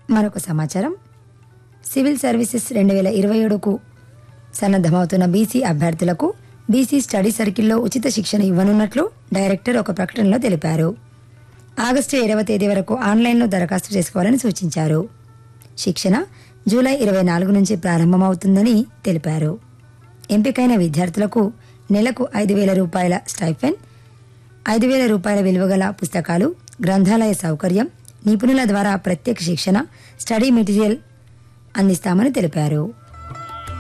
మరొక సమాచారం civil services రెండు వేల ఇరవై ఏడుకు సన్నద్ధమవుతున్న బీసీ అభ్యర్థులకు బీసీ స్టడీ సర్కిల్లో ఉచిత శిక్షణ ఇవ్వనున్నట్లు డైరెక్టర్ ఒక ప్రకటనలో తెలిపారు ఆగస్టు ఏడవ తేదీ వరకు ఆన్లైన్లో దరఖాస్తు చేసుకోవాలని సూచించారు శిక్షణ జూలై ఇరవై నాలుగు నుంచి ప్రారంభమవుతుందని తెలిపారు ఎంపికైన విద్యార్థులకు నెలకు ఐదు వేల రూపాయల స్టైఫెన్ ఐదు వేల రూపాయల విలువగల పుస్తకాలు గ్రంథాలయ సౌకర్యం నిపుణుల ద్వారా ప్రత్యేక శిక్షణ స్టడీ మెటీరియల్ అందిస్తామని తెలిపారు